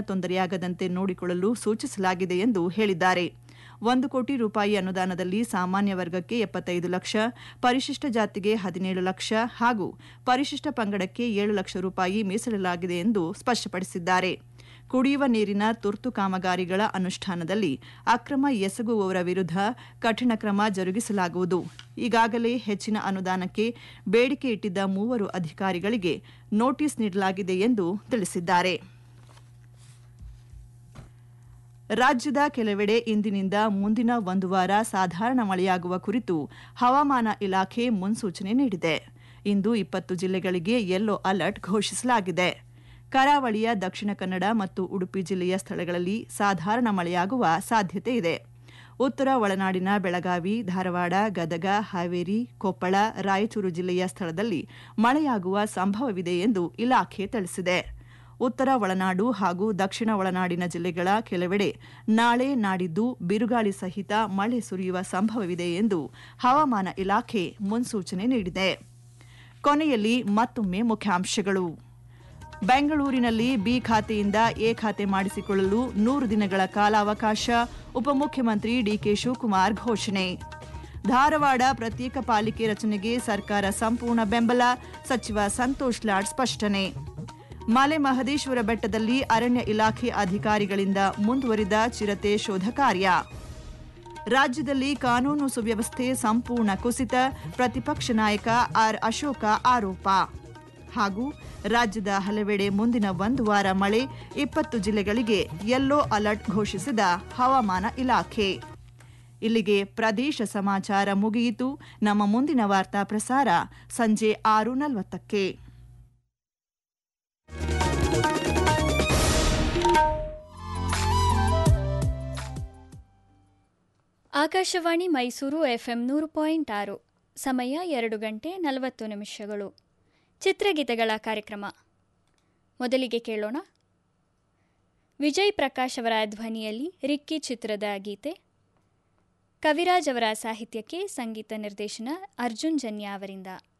ತೊಂದರೆಯಾಗದಂತೆ ನೋಡಿಕೊಳ್ಳಲು ಸೂಚಿಸಲಾಗಿದೆ ಎಂದು ಹೇಳಿದ್ದಾರೆ ಒಂದು ಕೋಟಿ ರೂಪಾಯಿ ಅನುದಾನದಲ್ಲಿ ಸಾಮಾನ್ಯ ವರ್ಗಕ್ಕೆ ಎಪ್ಪತ್ತೈದು ಲಕ್ಷ ಪರಿಶಿಷ್ಟ ಜಾತಿಗೆ ಹದಿನೇಳು ಲಕ್ಷ ಹಾಗೂ ಪರಿಶಿಷ್ಟ ಪಂಗಡಕ್ಕೆ ಏಳು ಲಕ್ಷ ರೂಪಾಯಿ ಮೀಸಲಿಡಲಾಗಿದೆ ಎಂದು ಸ್ಪಷ್ಟಪಡಿಸಿದ್ದಾರೆ ಕುಡಿಯುವ ನೀರಿನ ತುರ್ತು ಕಾಮಗಾರಿಗಳ ಅನುಷ್ಠಾನದಲ್ಲಿ ಅಕ್ರಮ ಎಸಗುವವರ ವಿರುದ್ಧ ಕಠಿಣ ಕ್ರಮ ಜರುಗಿಸಲಾಗುವುದು ಈಗಾಗಲೇ ಹೆಚ್ಚಿನ ಅನುದಾನಕ್ಕೆ ಬೇಡಿಕೆ ಇಟ್ಟಿದ್ದ ಮೂವರು ಅಧಿಕಾರಿಗಳಿಗೆ ನೋಟಿಸ್ ನೀಡಲಾಗಿದೆ ಎಂದು ತಿಳಿಸಿದ್ದಾರೆ ರಾಜ್ಯದ ಕೆಲವೆಡೆ ಇಂದಿನಿಂದ ಮುಂದಿನ ಒಂದು ವಾರ ಸಾಧಾರಣ ಮಳೆಯಾಗುವ ಕುರಿತು ಹವಾಮಾನ ಇಲಾಖೆ ಮುನ್ಸೂಚನೆ ನೀಡಿದೆ ಇಂದು ಇಪ್ಪತ್ತು ಜಿಲ್ಲೆಗಳಿಗೆ ಯೆಲ್ಲೋ ಅಲರ್ಟ್ ಘೋಷಿಸಲಾಗಿದೆ ಕರಾವಳಿಯ ದಕ್ಷಿಣ ಕನ್ನಡ ಮತ್ತು ಉಡುಪಿ ಜಿಲ್ಲೆಯ ಸ್ಥಳಗಳಲ್ಲಿ ಸಾಧಾರಣ ಮಳೆಯಾಗುವ ಸಾಧ್ಯತೆ ಇದೆ ಉತ್ತರ ಒಳನಾಡಿನ ಬೆಳಗಾವಿ ಧಾರವಾಡ ಗದಗ ಹಾವೇರಿ ಕೊಪ್ಪಳ ರಾಯಚೂರು ಜಿಲ್ಲೆಯ ಸ್ಥಳದಲ್ಲಿ ಮಳೆಯಾಗುವ ಸಂಭವವಿದೆ ಎಂದು ಇಲಾಖೆ ತಿಳಿಸಿದೆ ಉತ್ತರ ಒಳನಾಡು ಹಾಗೂ ದಕ್ಷಿಣ ಒಳನಾಡಿನ ಜಿಲ್ಲೆಗಳ ಕೆಲವೆಡೆ ನಾಳೆ ನಾಡಿದ್ದು ಬಿರುಗಾಳಿ ಸಹಿತ ಮಳೆ ಸುರಿಯುವ ಸಂಭವವಿದೆ ಎಂದು ಹವಾಮಾನ ಇಲಾಖೆ ಮುನ್ಸೂಚನೆ ನೀಡಿದೆ ಕೊನೆಯಲ್ಲಿ ಮತ್ತೊಮ್ಮೆ ಮುಖ್ಯಾಂಶಗಳು ಬೆಂಗಳೂರಿನಲ್ಲಿ ಬಿ ಖಾತೆಯಿಂದ ಎ ಖಾತೆ ಮಾಡಿಸಿಕೊಳ್ಳಲು ನೂರು ದಿನಗಳ ಕಾಲಾವಕಾಶ ಉಪಮುಖ್ಯಮಂತ್ರಿ ಡಿಕೆ ಶಿವಕುಮಾರ್ ಘೋಷಣೆ ಧಾರವಾಡ ಪ್ರತ್ಯೇಕ ಪಾಲಿಕೆ ರಚನೆಗೆ ಸರ್ಕಾರ ಸಂಪೂರ್ಣ ಬೆಂಬಲ ಸಚಿವ ಸಂತೋಷ್ ಲಾಡ್ ಸ್ಪಷ್ಟನೆ ಮಲೆ ಮಹದೇಶ್ವರ ಬೆಟ್ಟದಲ್ಲಿ ಅರಣ್ಯ ಇಲಾಖೆ ಅಧಿಕಾರಿಗಳಿಂದ ಮುಂದುವರಿದ ಚಿರತೆ ಶೋಧ ಕಾರ್ಯ ರಾಜ್ಯದಲ್ಲಿ ಕಾನೂನು ಸುವ್ಯವಸ್ಥೆ ಸಂಪೂರ್ಣ ಕುಸಿತ ಪ್ರತಿಪಕ್ಷ ನಾಯಕ ಆರ್ ಅಶೋಕ ಆರೋಪ ಹಾಗೂ ರಾಜ್ಯದ ಹಲವೆಡೆ ಮುಂದಿನ ಒಂದು ವಾರ ಮಳೆ ಇಪ್ಪತ್ತು ಜಿಲ್ಲೆಗಳಿಗೆ ಯೆಲ್ಲೋ ಅಲರ್ಟ್ ಘೋಷಿಸಿದ ಹವಾಮಾನ ಇಲಾಖೆ ಇಲ್ಲಿಗೆ ಪ್ರದೇಶ ಸಮಾಚಾರ ಮುಗಿಯಿತು ನಮ್ಮ ಮುಂದಿನ ವಾರ್ತಾ ಪ್ರಸಾರ ಸಂಜೆ ಆರು ನಲವತ್ತಕ್ಕೆ ಆಕಾಶವಾಣಿ ಮೈಸೂರು ಎಫ್ಎಂ ನೂರು ಪಾಯಿಂಟ್ ಆರು ಸಮಯ ಎರಡು ಗಂಟೆ ನಲವತ್ತು ನಿಮಿಷಗಳು ಚಿತ್ರಗೀತೆಗಳ ಕಾರ್ಯಕ್ರಮ ಮೊದಲಿಗೆ ಕೇಳೋಣ ವಿಜಯ್ ಪ್ರಕಾಶ್ ಅವರ ಧ್ವನಿಯಲ್ಲಿ ರಿಕ್ಕಿ ಚಿತ್ರದ ಗೀತೆ ಕವಿರಾಜ್ ಅವರ ಸಾಹಿತ್ಯಕ್ಕೆ ಸಂಗೀತ ನಿರ್ದೇಶನ ಅರ್ಜುನ್ ಜನ್ಯ ಅವರಿಂದ